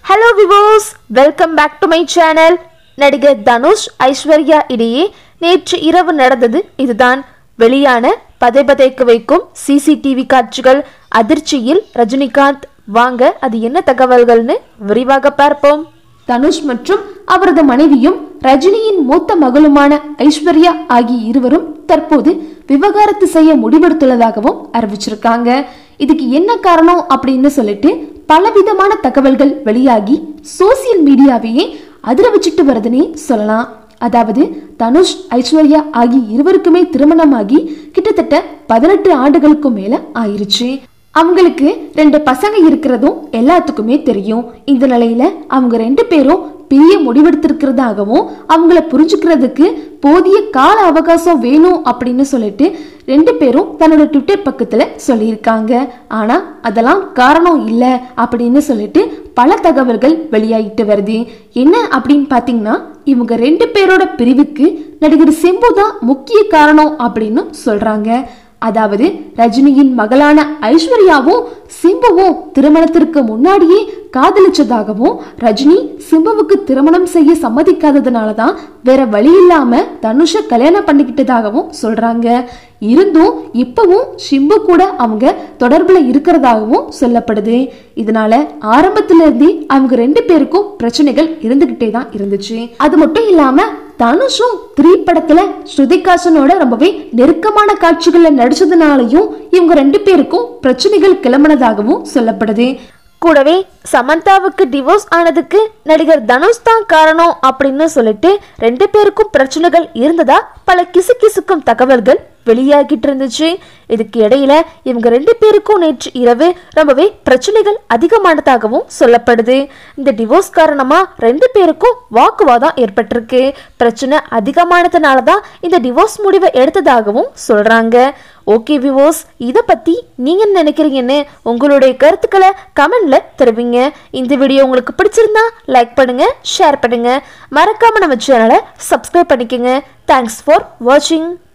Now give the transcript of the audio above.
hello விவோஸ் welcome back to my channel நடிகர் தனுஷ் ஐஸ்வர்யா இடையே நேற்று இரவு நடந்தது இதுதான் வெளியான பதை பதைக்க வைக்கும் சிசிடிவி காட்சிகள் அதிர்ச்சியில் ரஜினிகாந்த் வாங்க அது என்ன தகவல்கள்னு விரிவாக பார்ப்போம் தனுஷ் மற்றும் அவரது மனைவியும் ரஜினியின் மூத்த மகளுமான ஐஸ்வர்யா ஆகிய இருவரும் தற்போது விவகாரத்து செய்ய முடிவெடுத்துள்ளதாகவும் அறிவிச்சிருக்காங்க இதுக்கு என்ன காரணம் அப்படின்னு சொல்லிட்டு பலவிதமான தகவல்கள் வெளியாகி சோசியல் மீடியாவையே அதிர வச்சுட்டு வருதுன்னே சொல்லலாம் அதாவது தனுஷ் ஐஸ்வர்யா ஆகிய இருவருக்குமே திருமணமாகி கிட்டத்தட்ட பதினெட்டு ஆண்டுகளுக்கும் மேல ஆயிருச்சு அவங்களுக்கு ரெண்டு பசங்க இருக்கிறதும் எல்லாத்துக்குமே தெரியும் இந்த நிலையில அவங்க ரெண்டு பேரும் பெரிய முடிவெடுத்திருக்கிறதாகவும் அவங்கள புரிஞ்சுக்கிறதுக்கு போதிய கால அவகாசம் வேணும் அப்படின்னு சொல்லிட்டு ரெண்டு பேரும் தன்னோட ட்விட்டர் பக்கத்துல சொல்லியிருக்காங்க ஆனா அதெல்லாம் காரணம் இல்லை அப்படின்னு சொல்லிட்டு பல தகவல்கள் வெளியாகிட்டு வருது என்ன அப்படின்னு பாத்தீங்கன்னா இவங்க ரெண்டு பேரோட பிரிவுக்கு நடிகர் செம்பு தான் முக்கிய காரணம் அப்படின்னு சொல்றாங்க அதாவது ரஜினியின் மகளான ஐஸ்வர்யாவும் சிம்புவும் திருமணத்திற்கு முன்னாடியே காதலிச்சதாகவும் ரஜினி சிம்புவுக்கு திருமணம் செய்ய சம்மதிக்காததுனால தான் வேற வழி இல்லாம தனுஷ கல்யாணம் பண்ணிக்கிட்டதாகவும் சொல்றாங்க இருந்தும் இப்பவும் சிம்பு கூட அவங்க தொடர்புல இருக்கிறதாகவும் சொல்லப்படுது இதனால ஆரம்பத்துல இருந்தே அவங்க ரெண்டு பேருக்கும் பிரச்சனைகள் இருந்துகிட்டே தான் இருந்துச்சு அது மட்டும் இல்லாம தனுஷும் த்ரீ படத்துல ஸ்ருதிகாசனோட ரொம்பவே நெருக்கமான காட்சிகள்ல நடிச்சதுனாலையும் இவங்க ரெண்டு பேருக்கும் பிரச்சனைகள் கிளம்பினதாகவும் சொல்லப்படுது கூடவே சமந்தாவுக்கு டிவோர்ஸ் ஆனதுக்கு நடிகர் தனுஷ் தான் காரணம் அப்படின்னு சொல்லிட்டு ரெண்டு பேருக்கும் பிரச்சனைகள் இருந்ததா பல கிசுகிசுக்கும் தகவல்கள் வெளியாகிட்டு இருந்துச்சு இதுக்கு இடையில இவங்க ரெண்டு பேருக்கும் நேற்று இரவு ரொம்பவே பிரச்சனைகள் அதிகமானதாகவும் சொல்லப்படுது இந்த டிவோர்ஸ் காரணமா ரெண்டு பேருக்கும் வாக்குவாதம் ஏற்பட்டிருக்கு பிரச்சனை அதிகமானதுனால தான் இந்த டிவோர்ஸ் முடிவை எடுத்ததாகவும் சொல்றாங்க ஓகே விவோஸ் இதை பத்தி நீங்க என்ன நினைக்கிறீங்கன்னு உங்களுடைய கருத்துக்களை கமெண்ட்ல தெரிவிங்க இந்த வீடியோ உங்களுக்கு பிடிச்சிருந்தா லைக் பண்ணுங்க ஷேர் பண்ணுங்க மறக்காம நம்ம சேனலை சப்ஸ்கிரைப் பண்ணிக்கோங்க தேங்க்ஸ் ஃபார் வாட்சிங்